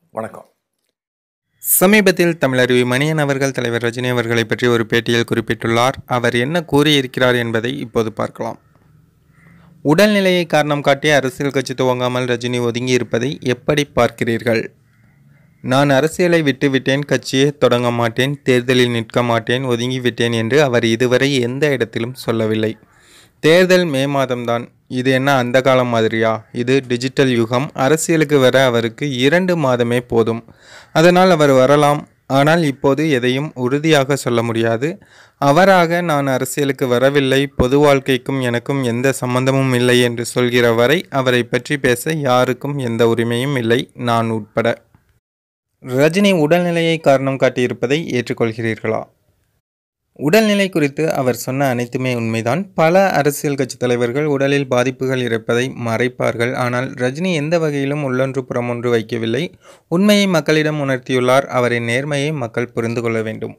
வணக்கம் சமீபத்தில் தமிழருவி மணியன் அவர்கள் தலைவர் ரஜினி அவர்களை பற்றி ஒரு பேட்டியில் குறிப்பிட்டுள்ளார் அவர் என்ன கூறியிருக்கிறார் என்பதை இப்போது பார்க்கலாம் உடல்நிலையை காரணம் காட்டி அரசியல் கட்சி துவங்காமல் ரஜினி ஒதுங்கி இருப்பதை எப்படி பார்க்கிறீர்கள் நான் அரசியலை விட்டுவிட்டேன் கட்சியை தொடங்க மாட்டேன் தேர்தலில் நிற்க மாட்டேன் ஒதுங்கிவிட்டேன் என்று அவர் இதுவரை எந்த இடத்திலும் சொல்லவில்லை தேர்தல் மே மாதம்தான் இது என்ன அந்த காலம் மாதிரியா இது டிஜிட்டல் யுகம் அரசியலுக்கு வர அவருக்கு இரண்டு மாதமே போதும் அதனால் அவர் வரலாம் ஆனால் இப்போது எதையும் உறுதியாக சொல்ல முடியாது அவராக நான் அரசியலுக்கு வரவில்லை பொது வாழ்க்கைக்கும் எனக்கும் எந்த சம்பந்தமும் இல்லை என்று சொல்கிற வரை அவரை பற்றி பேச யாருக்கும் எந்த உரிமையும் இல்லை நான் உட்பட ரஜினி உடல்நிலையை காரணம் காட்டியிருப்பதை ஏற்றுக்கொள்கிறீர்களா உடல்நிலை குறித்து அவர் சொன்ன அனைத்துமே உண்மைதான் பல அரசியல் கட்சி தலைவர்கள் உடலில் பாதிப்புகள் இருப்பதை மறைப்பார்கள் ஆனால் ரஜினி எந்த வகையிலும் உள்ளொன்று புறமொன்று வைக்கவில்லை உண்மையை மக்களிடம் உணர்த்தியுள்ளார் அவரின் நேர்மையை மக்கள் புரிந்து கொள்ள வேண்டும்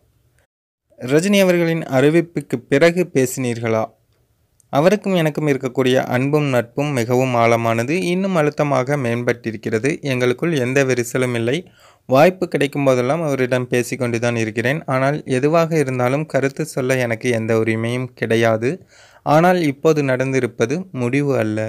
ரஜினி அவர்களின் அறிவிப்புக்கு பிறகு பேசினீர்களா அவருக்கும் எனக்கும் இருக்கக்கூடிய அன்பும் நட்பும் மிகவும் ஆழமானது இன்னும் அழுத்தமாக மேம்பட்டிருக்கிறது எங்களுக்குள் எந்த விரிசலும் இல்லை வாய்ப்பு கிடைக்கும் போதெல்லாம் அவரிடம் பேசிக்கொண்டுதான் இருக்கிறேன் ஆனால் எதுவாக இருந்தாலும் கருத்து சொல்ல எனக்கு எந்த உரிமையும் கிடையாது ஆனால் இப்போது நடந்திருப்பது முடிவு அல்ல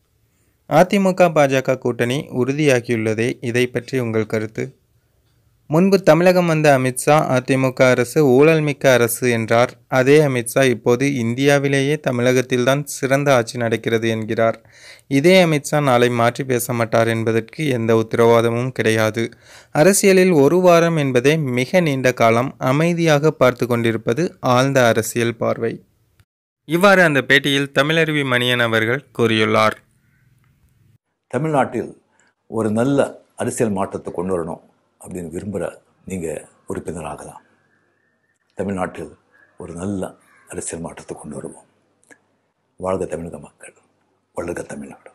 அதிமுக பாஜக கூட்டணி உறுதியாகியுள்ளதே இதை பற்றி உங்கள் கருத்து முன்பு தமிழகம் வந்த அமித்ஷா அதிமுக அரசு ஊழல் மிக்க அரசு என்றார் அதே அமித்ஷா இப்போது இந்தியாவிலேயே தமிழகத்தில்தான் சிறந்த ஆட்சி நடக்கிறது என்கிறார் இதே அமித்ஷா நாளை மாற்றி பேச மாட்டார் என்பதற்கு எந்த உத்தரவாதமும் கிடையாது அரசியலில் ஒரு வாரம் என்பதே மிக நீண்ட காலம் அமைதியாக பார்த்து கொண்டிருப்பது ஆழ்ந்த அரசியல் பார்வை இவ்வாறு அந்த பேட்டியில் தமிழருவி மணியன் அவர்கள் கூறியுள்ளார் தமிழ்நாட்டில் ஒரு நல்ல அரசியல் மாற்றத்தை கொண்டு வரணும் அப்படின்னு விரும்புகிற நீங்கள் உறுப்பினராகலாம் தமிழ்நாட்டில் ஒரு நல்ல அரசியல் மாற்றத்தை கொண்டு வருவோம் வாழ்க தமிழக மக்கள் வளர்க தமிழ்நாடு